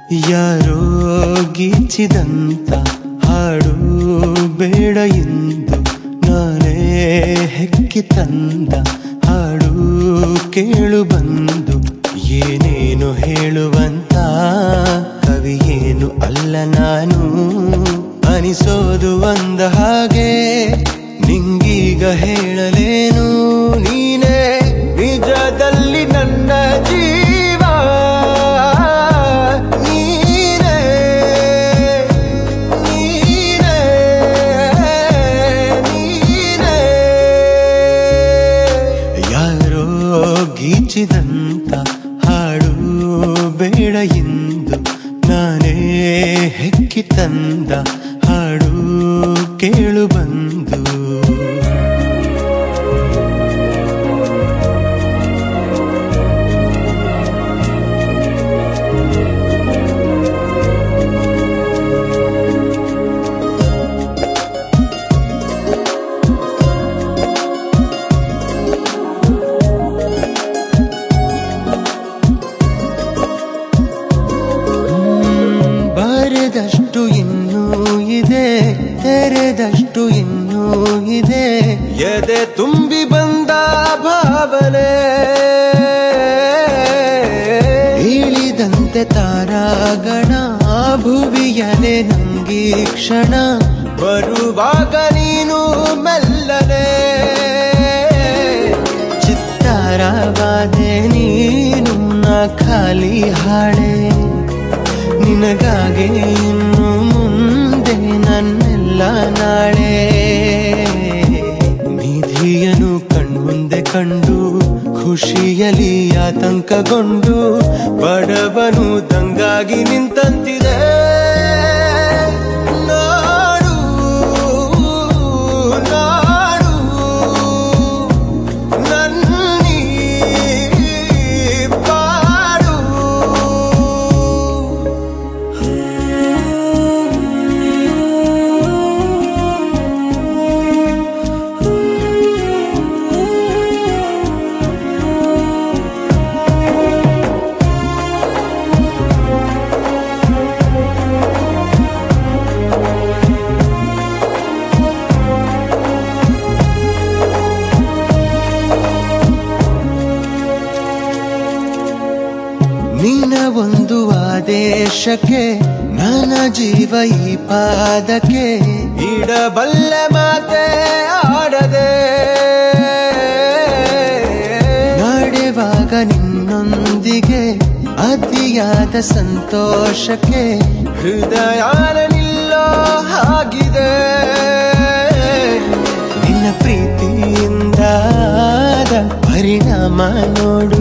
ಯಾರೋ ಗೀಚಿದಂತ ಹಾಡು ಬೇಡ ಎಂದು ನಾನೇ ಹೆಕ್ಕಿ ತಂದ ಹಾಡು ಕೇಳು ಬಂದು ಏನೇನು ಹೇಳುವಂತ ಕವಿಯೇನು ಅಲ್ಲ ನಾನು ಅನಿಸೋದು ಒಂದ ಹಾಗೆ ನಿಂಗೀಗ ಹೇಳಲೇನು ನೀನೇ ನಿಜದಲ್ಲಿ ನನ್ನ ಜೀವ ನೀನೇ ನೀನೇ ನೀನೇ ಯಾರೋ ಗೀಚಿದಂತ ಹಾಡು ಬೇಡ ಎಂದು ನಾನೇ ಹೆಕ್ಕಿ ತಂದ ಹಾಡು ಕೇಳು ಬಂದು ಬರೆದಷ್ಟು ಇನ್ನೂ ಇದೆ ತೆರೆದಷ್ಟು ಇನ್ನೂ ಇದೆ ಎದೆ ತುಂಬಿ ಬಂದ ಭಾವನೆ ಇಳಿದಂತೆ ತಾರಾಗಣ ಭುವಿಯಲೆ ನಂಗಿ ಕ್ಷಣ ಬರುವಾಗ ನೀನು ಮೆಲ್ಲನೆ ಚಿತ್ತಾರವಾದೆ ನೀನು ನಾ ಖಾಲಿ ಹಾಳೆ ನಿನಗಾಗಿ ಇನ್ನು ಮುಂದೆ ನನ್ನೆಲ್ಲ ನಾಳೆ ನಿಧಿಯನು ಕಣ್ಮುಂದೆ ಕಂಡು ಖುಷಿಯಲಿ ಆತಂಕಗೊಂಡು ಬಡವನು ದಂಗಾಗಿ ನಿಂತಂತಿದೆ ನಾಡು ನಾಡು ನನ್ನೀ ಪಾಡು ನಿನ್ನ ಒಂದು ಆದೇಶಕ್ಕೆ ನನ್ನ ಜೀವ ಈ ಪಾದಕ್ಕೆ ಇಡಬಲ್ಲೆ ಮಾತೆ ಆಡದೆ ನಡೆವಾಗ ನಿನ್ನೊಂದಿಗೆ ಅತಿಯಾದ ಸಂತೋಷಕ್ಕೆ ಹೃದಯಾನ ನಿಲ್ಲೋ ಹಾಗಿದೆ ನಿನ್ನ ಪ್ರೀತಿಯಿಂದ ಆದ ಪರಿಣಾಮ ನೋಡು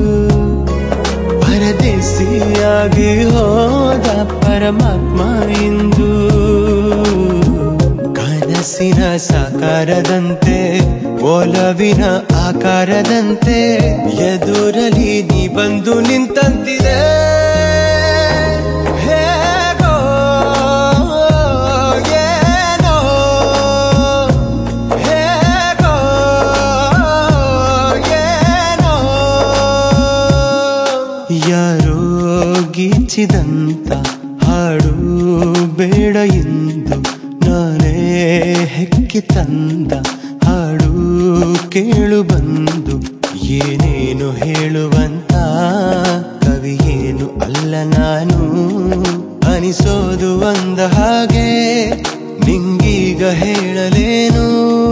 ಪರದೇಸಿಯಾಗಿ ಹೋದ ಪರಮಾತ್ಮ ಇಂದು ಕನಸಿನ ಸಾಕಾರದಂತೆ ಒಲವಿನ ಆಕಾರದಂತೆ ಎದುರಲಿ ನೀ ಬಂದು ನಿಂತಂತಿದೆ ಹೇಗೋ ಏನೋ ಹೇಗೋ ಏನೋ ಯಾರೋ ಗೀಚಿದಂತ ಹಾಡು ಬೇಡ ಎಂದು ನಾನೇ ಹೆಕ್ಕಿ ತಂದ ಹಾಡು ಕೇಳು ಬಂದು ಏನೇನು ಹೇಳುವಂತ ಕವಿಯೇನು ಅಲ್ಲ ನಾನು ಅನಿಸೋದು ಒಂದ ಹಾಗೆ ನಿಂಗೀಗ ಹೇಳಲೇನು